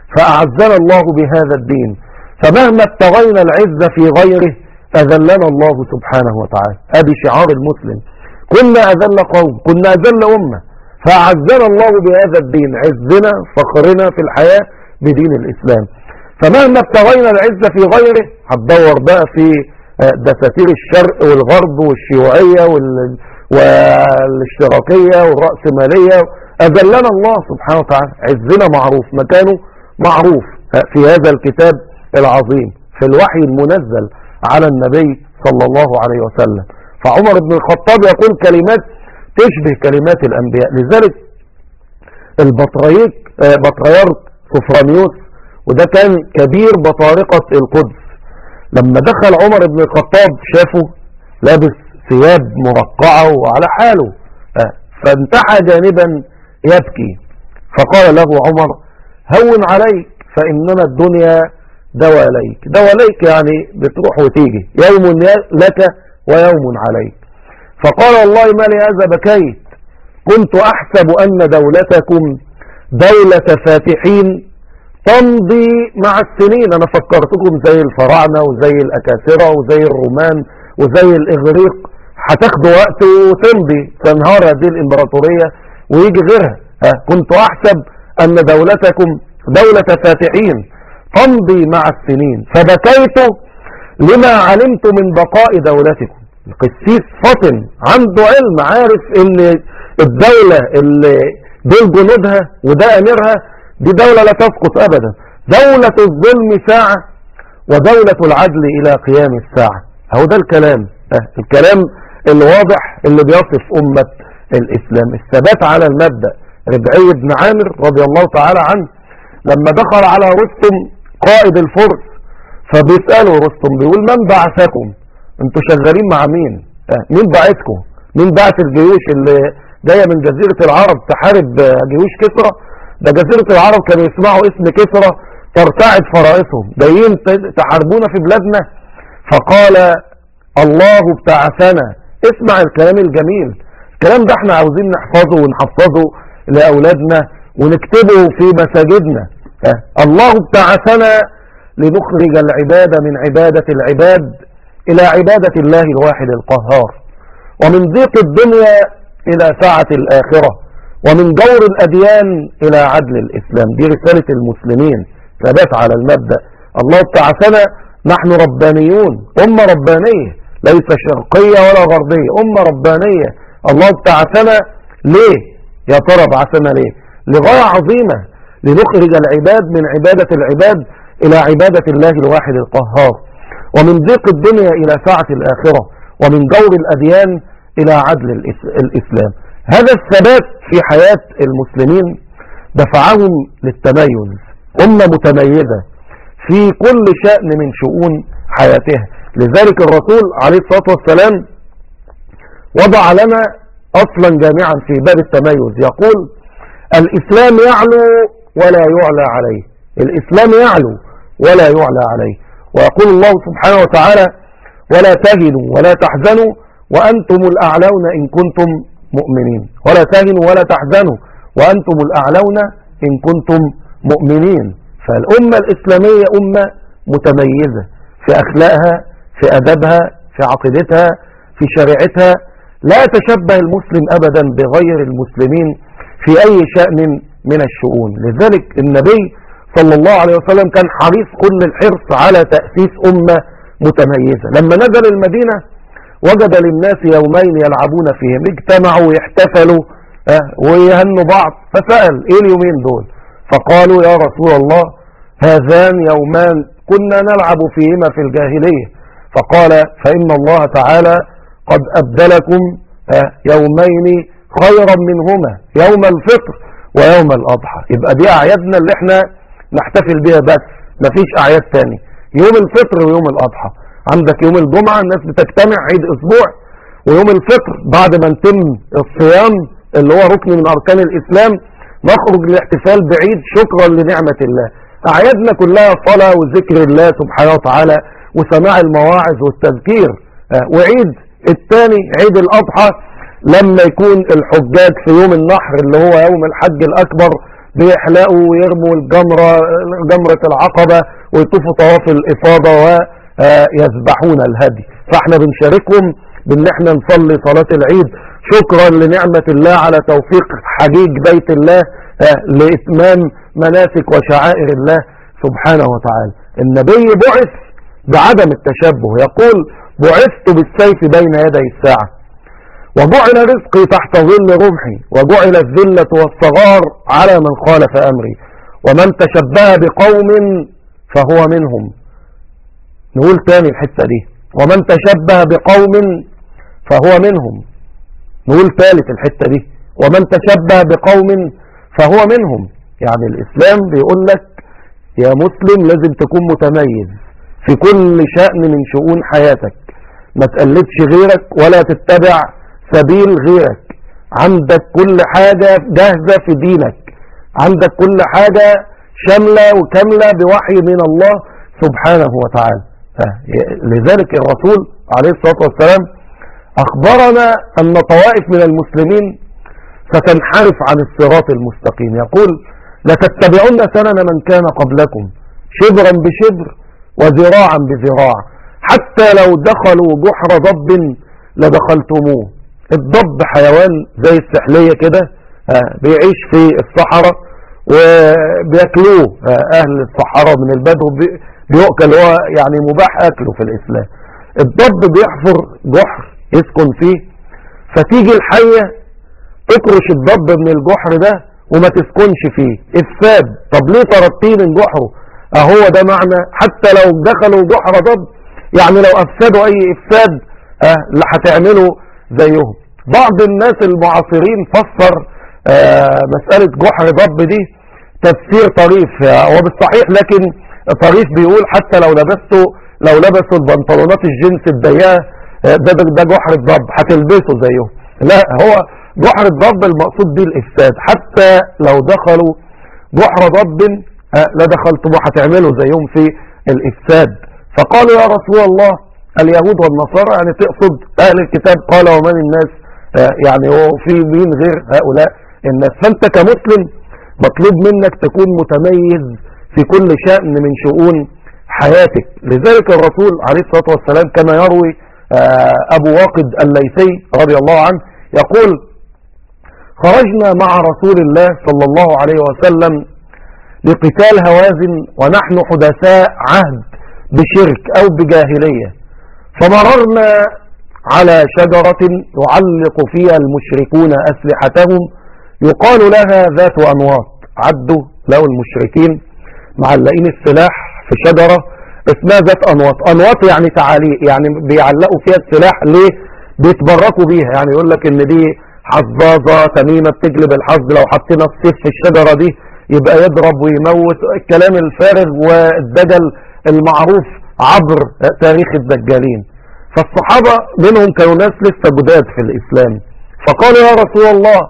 فأعزنا الله بهذا الدين فمهما ابتغينا العزة في غيره أذلنا الله سبحانه وتعالى هذه شعار المسلم كنا أذل قوم كنا أذل أمة فأعزنا الله بهذا الدين عزنا فقرنا في الحياة بدين الإسلام فمهما ابتغينا العزة في غيره هتدور بقى في دساتير الشرق والغرب والشيوعية والاشتراكية والرأسمالية أذلنا الله سبحانه وتعالى عزنا معروف مكانه معروف في هذا الكتاب العظيم في الوحي المنزل على النبي صلى الله عليه وسلم فعمر بن الخطاب يقول كلمات تشبه كلمات الأنبياء لذلك البطريق بطريرك سفرانيوس وده كان كبير بطارقة القدس لما دخل عمر بن الخطاب شافه لابس ثياب مرقعة وعلى حاله فانتحى جانبا يبكي فقال له عمر هون عليك فإنما الدنيا دواليك دواليك يعني بتروح وتيجي يوم لك ويوم عليك فقال والله ما لهذا بكيت كنت أحسب أن دولتكم دولة فاتحين تمضي مع السنين أنا فكرتكم زي الفراعنة وزي الأكاسرة وزي الرومان وزي الإغريق هتاخدوا وقت وتمضي تنهار هذه الإمبراطورية ويجي غيرها كنت أحسب أن دولتكم دولة فاتحين تمضي مع السنين فبكيت لما علمت من بقاء دولتكم القسيس فطن عنده علم عارف ان الدولة اللي دول جنودها وده اميرها دي دولة لا تسقط ابدا دولة الظلم ساعة ودولة العدل الى قيام الساعة هو ده الكلام الكلام الواضح اللي بيصف امة الاسلام الثبات على المبدأ ربعي بن عامر رضي الله تعالى عنه لما دخل على رستم قائد الفرس فبيسأله رستم بيقول من بعثكم انتوا شغالين مع مين اه مين بعثكم مين بعث الجيوش اللي جاية من جزيرة العرب تحارب جيوش كسرى ده جزيرة العرب كانوا يسمعوا اسم كسرى ترتعد فرائسهم جايين تحاربونا في بلادنا فقال الله ابتعثنا اسمع الكلام الجميل الكلام ده احنا عاوزين نحفظه ونحفظه لأولادنا ونكتبه في مساجدنا اه الله ابتعثنا لنخرج العباد من عبادة العباد إلى عبادة الله الواحد القهار ومن ضيق الدنيا إلى سعة الآخرة ومن جور الأديان إلى عدل الإسلام دي رسالة المسلمين ثبات على المبدأ الله ابتعثنا نحن ربانيون أمة ربانية ليس شرقية ولا غربية أمة ربانية الله ابتعثنا ليه يا ترى بعثنا ليه لغاية عظيمة لنخرج العباد من عبادة العباد إلى عبادة الله الواحد القهار ومن ضيق الدنيا إلى سعة الآخرة ومن دور الأديان إلى عدل الإسلام هذا الثبات في حياة المسلمين دفعهم للتميز أمة متميزة في كل شأن من شؤون حياتها لذلك الرسول عليه الصلاة والسلام وضع لنا أصلا جامعا في باب التميز يقول الإسلام يعلو ولا يعلى عليه الإسلام يعلو ولا يعلى عليه ويقول الله سبحانه وتعالى ولا تهنوا ولا تحزنوا وأنتم الأعلون إن كنتم مؤمنين ولا تهنوا ولا تحزنوا وأنتم الأعلون إن كنتم مؤمنين فالأمة الإسلامية أمة متميزة في أخلاقها في أدبها في عقيدتها في شريعتها لا تشبه المسلم أبدا بغير المسلمين في أي شأن من الشؤون لذلك النبي صلى الله عليه وسلم كان حريص كل الحرص على تأسيس أمة متميزة لما نزل المدينة وجد للناس يومين يلعبون فيهم اجتمعوا ويحتفلوا اه ويهنوا بعض فسأل ايه اليومين دول فقالوا يا رسول الله هذان يومان كنا نلعب فيهما في الجاهلية فقال فإن الله تعالى قد أبدلكم اه يومين خيرا منهما يوم الفطر ويوم الأضحى يبقى دي أعيادنا اللي احنا نحتفل بيها بس مفيش أعياد تاني يوم الفطر ويوم الأضحى عندك يوم الجمعة الناس بتجتمع عيد أسبوع ويوم الفطر بعد ما نتم الصيام اللي هو ركن من أركان الإسلام نخرج للاحتفال بعيد شكرا لنعمة الله أعيادنا كلها صلاة وذكر الله سبحانه وتعالى وسماع المواعظ والتذكير وعيد الثاني عيد الأضحى لما يكون الحجاج في يوم النحر اللي هو يوم الحج الأكبر بيحلقوا ويرموا الجمرة جمرة العقبة ويطوفوا طواف الإفاضة ويذبحون الهدي فاحنا بنشاركهم بان احنا نصلي صلاة العيد شكرا لنعمة الله على توفيق حجيج بيت الله لإتمام مناسك وشعائر الله سبحانه وتعالى النبي بعث بعدم التشبه يقول بعثت بالسيف بين يدي الساعة وجعل رزقي تحت ظل رمحي وجعل الذلة والصغار على من خالف أمري ومن تشبه بقوم فهو منهم نقول تاني الحتة دي ومن تشبه بقوم فهو منهم نقول ثالث الحتة دي ومن تشبه بقوم فهو منهم يعني الإسلام بيقول لك يا مسلم لازم تكون متميز في كل شأن من شؤون حياتك ما تقلدش غيرك ولا تتبع سبيل غيرك عندك كل حاجة جاهزة في دينك عندك كل حاجة شاملة وكاملة بوحي من الله سبحانه وتعالى لذلك الرسول عليه الصلاة والسلام أخبرنا أن طوائف من المسلمين ستنحرف عن الصراط المستقيم يقول لتتبعون سنن من كان قبلكم شبرا بشبر وذراعا بذراع حتى لو دخلوا جحر ضب لدخلتموه الضب حيوان زي السحلية كده بيعيش في الصحراء وبيأكلوه أهل الصحراء من البدو بيؤكل هو يعني مباح أكله في الإسلام الضب بيحفر جحر يسكن فيه فتيجي الحية تكرش الضب من الجحر ده وما تسكنش فيه افساد طب ليه طردتيه من جحره اهو ده معنى حتى لو دخلوا جحر ضب يعني لو افسدوا اي افساد اه اللي هتعملوا زيهم بعض الناس المعاصرين فسر اه مسألة جحر ضب دي تفسير طريف هو بالصحيح لكن طريف بيقول حتى لو لبسته لو لبسوا البنطلونات الجنس الضيقه ده ده جحر الضب هتلبسه زيهم لا هو جحر الضب المقصود به الافساد حتى لو دخلوا جحر ضب لا دخلتم وهتعملوا زيهم في الافساد فقالوا يا رسول الله اليهود والنصارى يعني تقصد اهل الكتاب قال ومن الناس يعني هو في مين غير هؤلاء الناس فانت كمسلم مطلوب منك تكون متميز في كل شأن من شؤون حياتك لذلك الرسول عليه الصلاة والسلام كما يروي أبو واقد الليثي رضي الله عنه يقول خرجنا مع رسول الله صلى الله عليه وسلم لقتال هوازن ونحن حدثاء عهد بشرك أو بجاهلية فمررنا على شجرة يعلق فيها المشركون أسلحتهم يقال لها ذات أنواط عدوا لو المشركين معلقين السلاح في شجرة اسمها ذات أنواط أنواط يعني تعاليق يعني بيعلقوا فيها السلاح ليه بيتبركوا بيها يعني يقول لك ان دي حظاظة تميمة بتجلب الحظ لو حطينا السيف في الشجرة دي يبقى يضرب ويموت الكلام الفارغ والدجل المعروف عبر تاريخ الدجالين فالصحابة منهم كانوا ناس لسه جداد في الإسلام فقالوا يا رسول الله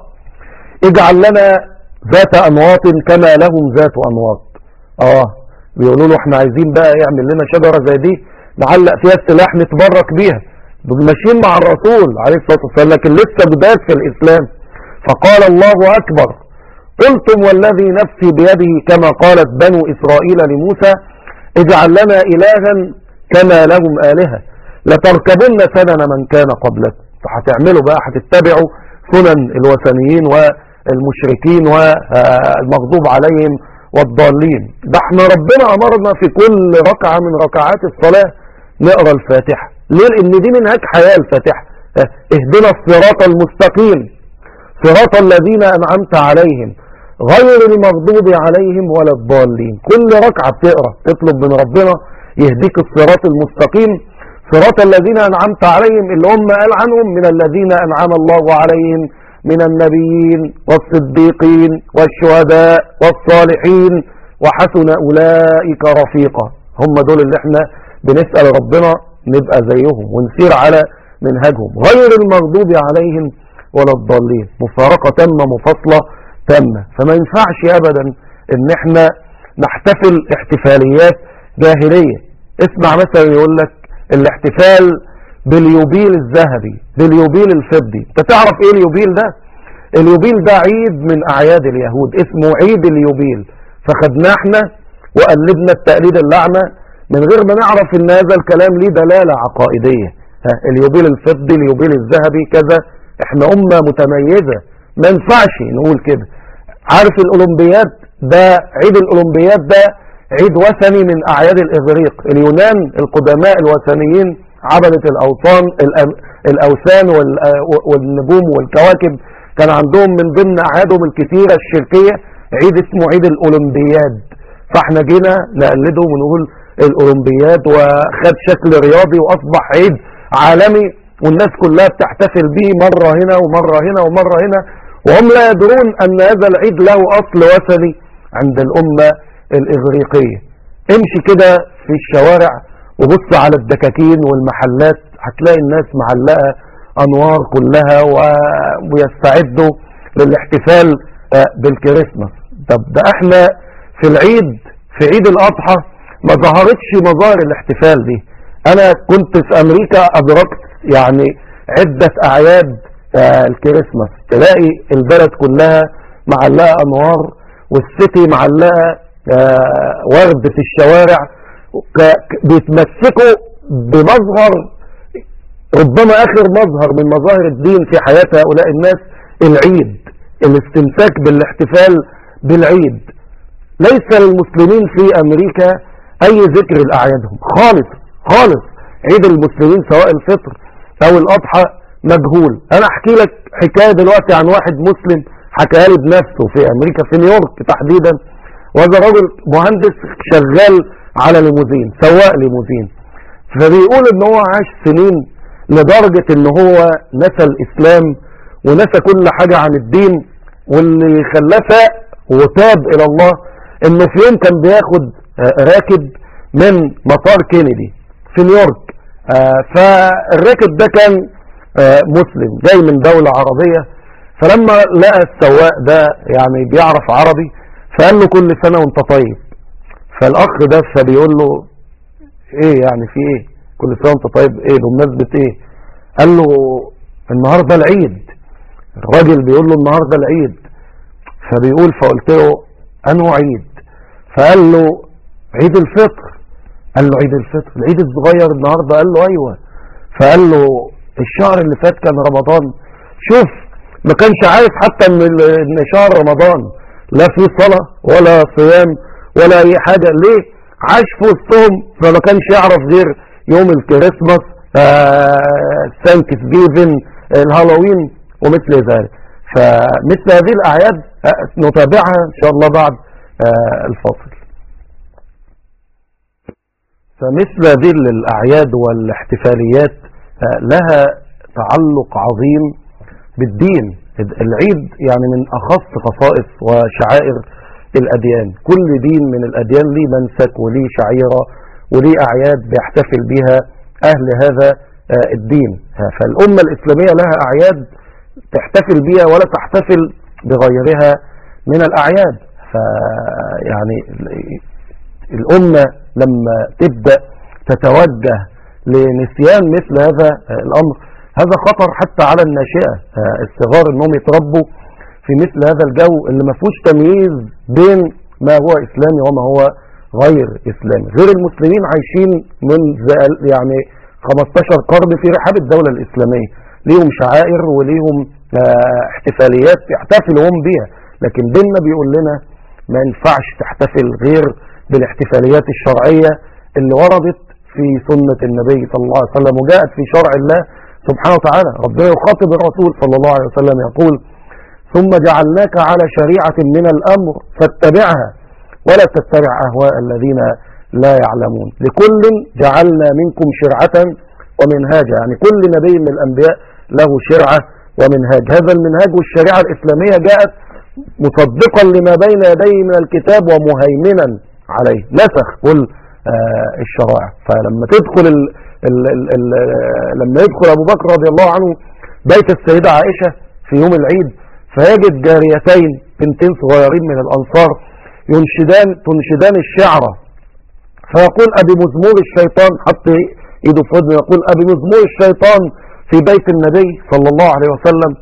اجعل لنا ذات أنواط كما لهم ذات أنواط اه بيقولوا له احنا عايزين بقى يعمل لنا شجرة زي دي نعلق فيها السلاح نتبرك بيها ماشيين مع الرسول عليه الصلاة والسلام لكن لسه جداد في الإسلام فقال الله أكبر قلتم والذي نفسي بيده كما قالت بنو إسرائيل لموسى اجعل لنا إلها كما لهم آلهة لتركبن سنن من كان قبلكم فهتعملوا بقى هتتبعوا سنن الوثنيين والمشركين والمغضوب عليهم والضالين ده احنا ربنا أمرنا في كل ركعة من ركعات الصلاة نقرأ الفاتحة ليه لان دي منهج حياة الفاتحة اهدنا الصراط المستقيم صراط الذين أنعمت عليهم غير المغضوب عليهم ولا الضالين كل ركعة بتقرأ تطلب من ربنا يهديك الصراط المستقيم صراط الذين أنعمت عليهم اللي هم قال عنهم من الذين أنعم الله عليهم من النبيين والصديقين والشهداء والصالحين وحسن أولئك رفيقا هم دول اللي احنا بنسأل ربنا نبقى زيهم ونسير على منهجهم غير المغضوب عليهم ولا الضالين مفارقة تامة مفاصلة تامة فما ينفعش ابدا ان احنا نحتفل احتفاليات جاهلية اسمع مثلا يقول لك الاحتفال باليوبيل الذهبي باليوبيل الفضي انت تعرف ايه اليوبيل ده اليوبيل ده عيد من اعياد اليهود اسمه عيد اليوبيل فخدناه احنا وقلبنا التقليد اللعنة من غير ما نعرف ان هذا الكلام ليه دلالة عقائدية ها اليوبيل الفضي اليوبيل الذهبي كذا احنا امة متميزة ما ينفعش نقول كده عارف الاولمبياد ده عيد الاولمبياد ده عيد وثني من اعياد الاغريق اليونان القدماء الوثنيين عبدة الاوثان الاوثان والنجوم والكواكب كان عندهم من ضمن اعيادهم الكثيرة الشركية عيد اسمه عيد الاولمبياد فاحنا جينا نقلده ونقول الاولمبياد وخد شكل رياضي واصبح عيد عالمي والناس كلها بتحتفل به مرة هنا ومرة هنا ومرة هنا وهم لا يدرون ان هذا العيد له اصل وثني عند الامة الاغريقية امشي كده في الشوارع وبص على الدكاكين والمحلات هتلاقي الناس معلقة انوار كلها ويستعدوا للاحتفال بالكريسماس طب ده احنا في العيد في عيد الاضحى ما ظهرتش مظاهر الاحتفال دي انا كنت في امريكا ادركت يعني عدة اعياد الكريسماس تلاقي البلد كلها معلقة انوار والسيتي معلقة ورد في الشوارع بيتمسكوا بمظهر ربما اخر مظهر من مظاهر الدين في حياة هؤلاء الناس العيد الاستمساك بالاحتفال بالعيد ليس للمسلمين في امريكا اي ذكر لاعيادهم خالص خالص عيد المسلمين سواء الفطر او الاضحى مجهول انا احكي لك حكاية دلوقتي عن واحد مسلم حكاها لي بنفسه في امريكا في نيويورك تحديدا وهذا راجل مهندس شغال على ليموزين سواق ليموزين فبيقول ان هو عاش سنين لدرجة ان هو نسى الاسلام ونسى كل حاجة عن الدين واللي خلاه فاق وتاب الى الله انه في يوم كان بياخد راكب من مطار كينيدي في نيويورك فالراكب ده كان مسلم جاي من دولة عربية فلما لقى السواق ده يعني بيعرف عربي فقال له كل سنة وانت طيب فالاخ ده فبيقول له ايه يعني في ايه كل سنة وانت طيب ايه بمناسبة ايه قال له النهاردة العيد الراجل بيقول له النهاردة العيد فبيقول فقلت له انه عيد فقال له عيد الفطر قال له عيد الفطر العيد الصغير النهاردة قال له ايوه فقال له الشهر اللي فات كان رمضان شوف ما كانش عارف حتى ان شهر رمضان لا في صلاة ولا صيام ولا اي حاجة ليه عاش في وسطهم فما كانش يعرف غير يوم الكريسماس سانكس جيفن الهالوين ومثل ذلك فمثل هذه الاعياد نتابعها ان شاء الله بعد الفاصل فمثل هذه الاعياد والاحتفاليات لها تعلق عظيم بالدين العيد يعني من اخص خصائص وشعائر الاديان كل دين من الاديان ليه منسك وليه شعيرة وليه اعياد بيحتفل بها اهل هذا الدين فالامة الاسلامية لها اعياد تحتفل بها ولا تحتفل بغيرها من الاعياد فيعني الامة لما تبدأ تتوجه لنسيان مثل هذا الامر هذا خطر حتى على الناشئة الصغار انهم يتربوا في مثل هذا الجو اللي ما فيهوش تمييز بين ما هو اسلامي وما هو غير اسلامي غير المسلمين عايشين من يعني 15 قرن في رحاب الدولة الاسلامية ليهم شعائر وليهم احتفاليات يحتفلوا هم بيها لكن ديننا بيقول لنا ما ينفعش تحتفل غير بالاحتفاليات الشرعية اللي وردت في سنة النبي صلى الله عليه وسلم وجاءت في شرع الله سبحانه وتعالى ربنا يخاطب الرسول صلى الله عليه وسلم يقول ثم جعلناك على شريعة من الأمر فاتبعها ولا تتبع أهواء الذين لا يعلمون لكل جعلنا منكم شرعة ومنهاجا يعني كل نبي من الأنبياء له شرعة ومنهاج هذا المنهاج والشريعة الإسلامية جاءت مصدقا لما بين يديه من الكتاب ومهيمنا عليه نسخ كل آه الشرائع فلما تدخل ال ال ال ال لما يدخل أبو بكر رضي الله عنه بيت السيدة عائشة في يوم العيد فيجد جاريتين بنتين صغيرين من الأنصار ينشدان تنشدان الشعرة فيقول أبي مزمور الشيطان حط ايده في ودنه يقول أبي مزمور الشيطان في بيت النبي صلى الله عليه وسلم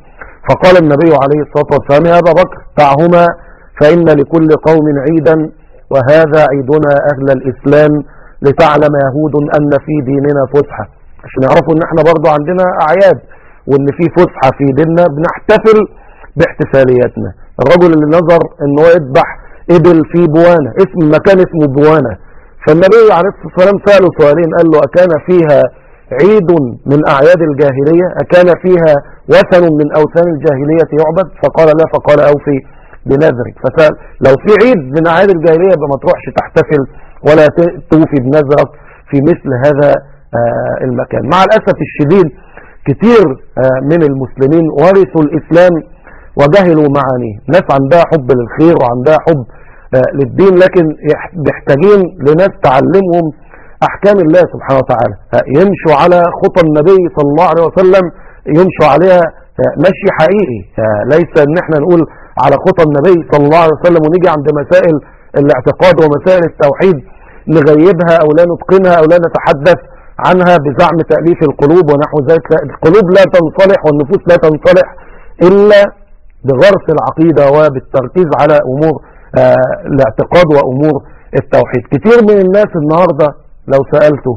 فقال النبي عليه الصلاة والسلام يا أبا بكر دعهما فإن لكل قوم عيدا وهذا عيدنا أهل الإسلام لتعلم يهود أن في ديننا فسحة عشان يعرفوا ان احنا برضو عندنا أعياد وان في فسحة في ديننا بنحتفل باحتفالياتنا الرجل اللي نظر ان هو يذبح إبل في بوانا اسم مكان اسمه بوانا فالنبي عليه الصلاة والسلام سأله سؤالين قال له أكان فيها عيد من أعياد الجاهلية أكان فيها وثن من أوثان الجاهلية يعبد فقال لا فقال أوفي بنذرك فسأل لو في عيد من أعياد الجاهلية يبقى ما تروحش تحتفل ولا توفي بنذرك في مثل هذا آه، المكان مع الأسف الشديد كتير آه، من المسلمين ورثوا الإسلام وجهلوا معانيه ناس عندها حب للخير وعندها حب آه، للدين لكن محتاجين لناس تعلمهم أحكام الله سبحانه وتعالى يمشوا على خطى النبي صلى الله عليه وسلم يمشوا عليها مشي حقيقي ليس ان احنا نقول على خطى النبي صلى الله عليه وسلم ونيجي عند مسائل الاعتقاد ومسائل التوحيد نغيبها او لا نتقنها او لا نتحدث عنها بزعم تأليف القلوب ونحو ذلك القلوب لا تنصلح والنفوس لا تنصلح إلا بغرس العقيدة وبالتركيز على أمور آه الاعتقاد وأمور التوحيد كتير من الناس النهاردة لو سألته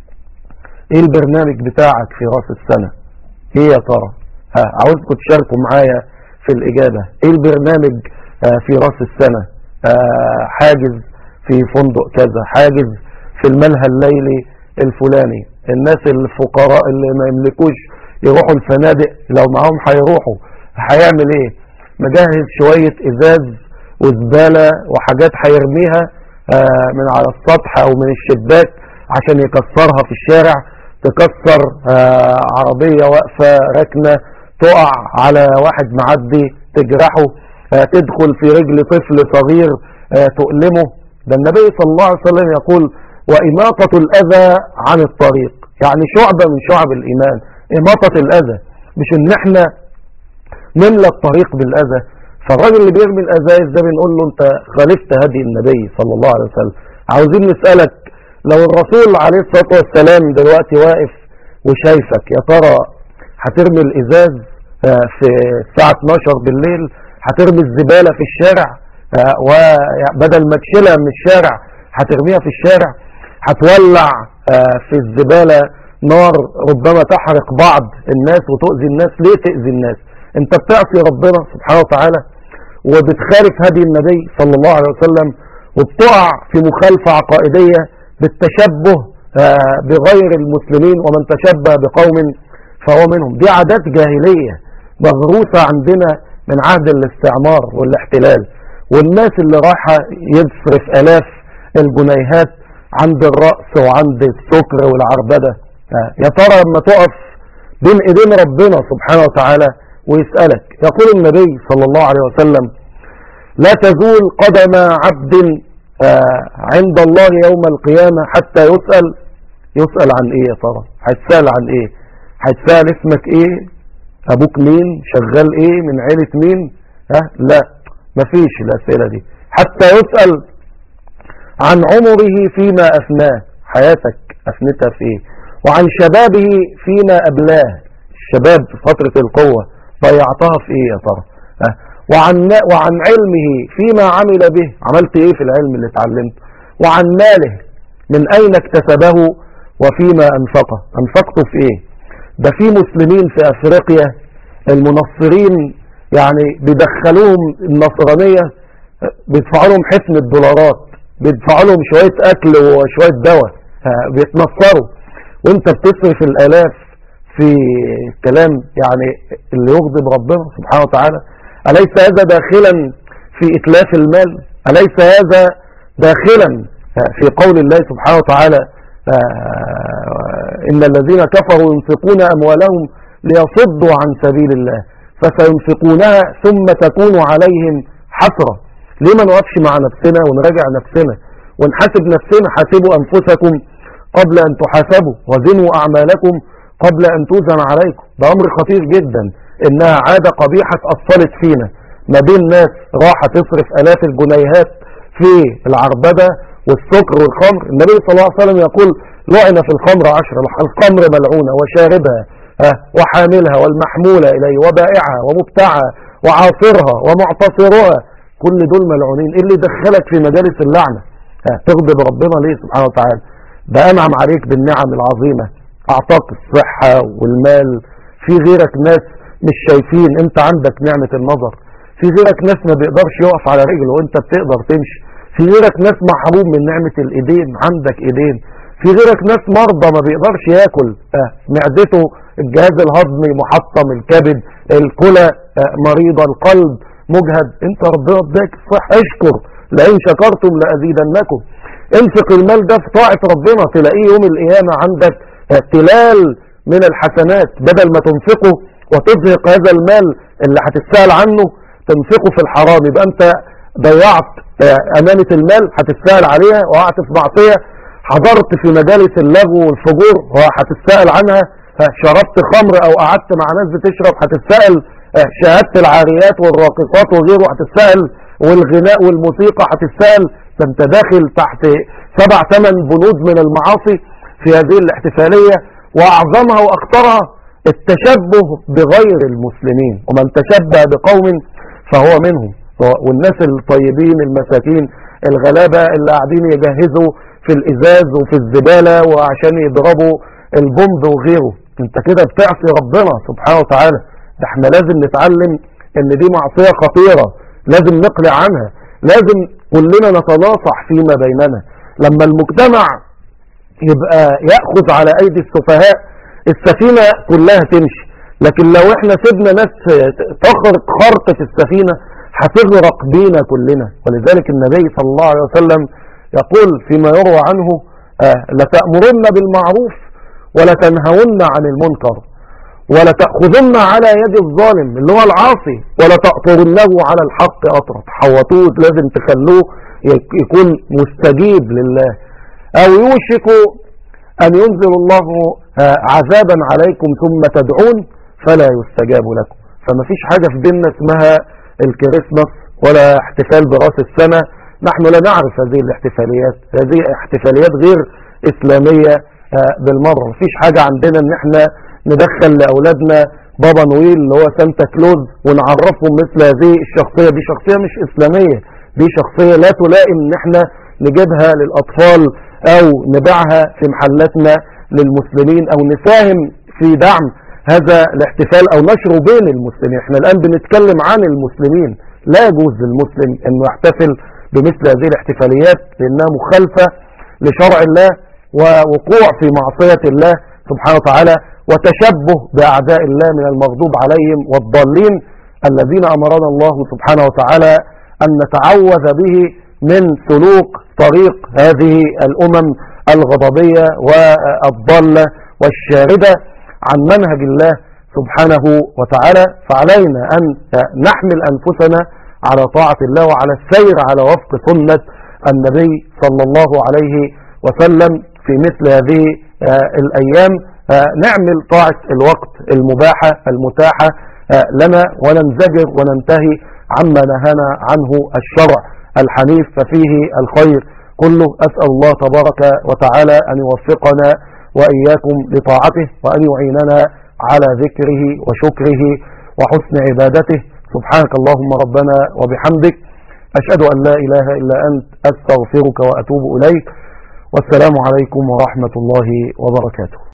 ايه البرنامج بتاعك في راس السنة ايه يا ترى ها عاوزكم تشاركوا معايا في الإجابة ايه البرنامج آه في راس السنة آه حاجز في فندق كذا حاجز في الملهى الليلي الفلاني الناس الفقراء اللي ما يملكوش يروحوا الفنادق لو معاهم هيروحوا هيعمل ايه مجهز شوية ازاز وزبالة وحاجات هيرميها آه من على السطح او من الشباك عشان يكسرها في الشارع تكسر آه عربية واقفة ركنة تقع على واحد معدي تجرحه آه تدخل في رجل طفل صغير تؤلمه ده النبي صلى الله عليه وسلم يقول وإماطة الأذى عن الطريق يعني شعبة من شعب الإيمان إماطة الأذى مش إن إحنا نملى الطريق بالأذى فالراجل اللي بيرمي الأذايز ده بنقول له أنت خالفت هدي النبي صلى الله عليه وسلم عاوزين نسألك لو الرسول عليه الصلاة والسلام دلوقتي واقف وشايفك يا ترى هترمي الإزاز في الساعة 12 بالليل هترمي الزبالة في الشارع وبدل ما تشيلها من الشارع هترميها في الشارع هتولع في الزبالة نار ربما تحرق بعض الناس وتؤذي الناس ليه تأذي الناس انت بتعصي ربنا سبحانه وتعالى وبتخالف هدي النبي صلى الله عليه وسلم وبتقع في مخالفة عقائدية بالتشبه بغير المسلمين ومن تشبه بقوم فهو منهم دي عادات جاهلية مغروسة عندنا من عهد الاستعمار والاحتلال والناس اللي رايحة يصرف الاف الجنيهات عند الرأس وعند السكر والعربدة يا ترى لما تقف بين ايدين ربنا سبحانه وتعالى ويسألك يقول النبي صلى الله عليه وسلم لا تزول قدم عبد عند الله يوم القيامة حتى يسأل يسأل عن ايه يا ترى هيتسأل عن ايه هيتسأل اسمك ايه ابوك مين شغال ايه من عيلة مين ها لا مفيش الاسئلة دي حتى يسأل عن عمره فيما أفناه حياتك أفنتها في إيه وعن شبابه فيما أبلاه الشباب في فترة القوة ضيعتها في إيه يا ترى وعن, وعن علمه فيما عمل به عملت إيه في العلم اللي اتعلمته وعن ماله من أين اكتسبه وفيما أنفقه أنفقته في إيه ده في مسلمين في أفريقيا المنصرين يعني بيدخلوهم النصرانية بيدفعوا لهم حفن الدولارات بيدفعوا لهم شوية أكل وشوية دواء بيتنصروا وانت بتصرف الآلاف في كلام يعني اللي يغضب ربنا سبحانه وتعالى أليس هذا داخلا في إتلاف المال أليس هذا داخلا في قول الله سبحانه وتعالى إن الذين كفروا ينفقون أموالهم ليصدوا عن سبيل الله فسينفقونها ثم تكون عليهم حسرة ليه ما نوقفش مع نفسنا ونراجع نفسنا ونحاسب نفسنا حاسبوا أنفسكم قبل أن تحاسبوا وزنوا أعمالكم قبل أن توزن عليكم ده أمر خطير جدا إنها عادة قبيحة أصلت فينا ما بين ناس راحة تصرف ألاف الجنيهات في العربدة والسكر والخمر النبي صلى الله عليه وسلم يقول لعن في الخمر عشر الخمر ملعونة وشاربها ها وحاملها والمحمولة إليه وبائعها ومبتعها وعاصرها ومعتصرها كل دول ملعونين إيه اللي دخلك في مجالس اللعنة ها تغضب ربنا ليه سبحانه وتعالى ده أنعم عليك بالنعم العظيمة أعطاك الصحة والمال في غيرك ناس مش شايفين انت عندك نعمة النظر في غيرك ناس ما بيقدرش يقف على رجله وانت بتقدر تمشي في غيرك ناس محروم من نعمة الايدين عندك ايدين في غيرك ناس مرضى ما بيقدرش ياكل اه معدته الجهاز الهضمي محطم الكبد الكلى اه مريضة القلب مجهد انت ربنا اداك الصحة اشكر لئن شكرتم لازيدنكم انفق المال ده في طاعة ربنا تلاقيه يوم القيامة عندك اه تلال من الحسنات بدل ما تنفقه وتزهق هذا المال اللي هتتسأل عنه تنفقه في الحرام يبقى انت ضيعت امانة المال هتتسأل عليها وقعت في معصية حضرت في مجالس اللغو والفجور وهتتسأل عنها شربت خمر او قعدت مع ناس بتشرب هتتسأل شهادة العاريات والراقصات وغيره هتتسأل والغناء والموسيقى هتتسأل فانت داخل تحت سبع ثمان بنود من المعاصي في هذه الاحتفالية واعظمها واخطرها التشبه بغير المسلمين ومن تشبه بقوم فهو منهم والناس الطيبين المساكين الغلابة اللي قاعدين يجهزوا في الازاز وفي الزبالة وعشان يضربوا البومب وغيره انت كده بتعصي ربنا سبحانه وتعالى ده احنا لازم نتعلم ان دي معصية خطيرة لازم نقلع عنها لازم كلنا نتناصح فيما بيننا لما المجتمع يبقى يأخذ على ايدي السفهاء السفينة كلها تمشي لكن لو احنا سيبنا ناس تخرق خرق في السفينة هتغرق بينا كلنا ولذلك النبي صلى الله عليه وسلم يقول فيما يروى عنه آه لتأمرن بالمعروف ولتنهون عن المنكر ولتأخذن على يد الظالم اللي هو العاصي ولتأطرنه على الحق أطرف حوطوه لازم تخلوه يكون مستجيب لله أو يوشك أن ينزل الله عذابا عليكم ثم تدعون فلا يستجاب لكم فما فيش حاجة في ديننا اسمها الكريسماس ولا احتفال براس السنة نحن لا نعرف هذه الاحتفاليات هذه احتفاليات غير إسلامية بالمرة مفيش حاجة عندنا ان احنا ندخل لأولادنا بابا نويل اللي هو سانتا كلوز ونعرفهم مثل هذه الشخصية دي شخصية مش إسلامية دي شخصية لا تلائم ان احنا نجيبها للأطفال او نبيعها في محلاتنا للمسلمين او نساهم في دعم هذا الاحتفال او نشره بين المسلمين احنا الان بنتكلم عن المسلمين لا يجوز للمسلم انه يحتفل بمثل هذه الاحتفاليات لانها مخالفة لشرع الله ووقوع في معصية الله سبحانه وتعالى وتشبه بأعداء الله من المغضوب عليهم والضالين الذين أمرنا الله سبحانه وتعالى أن نتعوذ به من سلوك طريق هذه الأمم الغضبية والضالة والشاردة عن منهج الله سبحانه وتعالى فعلينا أن نحمل أنفسنا على طاعة الله وعلى السير على وفق سنة النبي صلى الله عليه وسلم في مثل هذه الأيام نعمل طاعة الوقت المباحة المتاحة لنا وننزجر وننتهي عما نهانا عنه الشرع الحنيف ففيه الخير كله أسأل الله تبارك وتعالى أن يوفقنا وإياكم لطاعته وأن يعيننا على ذكره وشكره وحسن عبادته سبحانك اللهم ربنا وبحمدك أشهد أن لا إله إلا أنت أستغفرك وأتوب إليك والسلام عليكم ورحمة الله وبركاته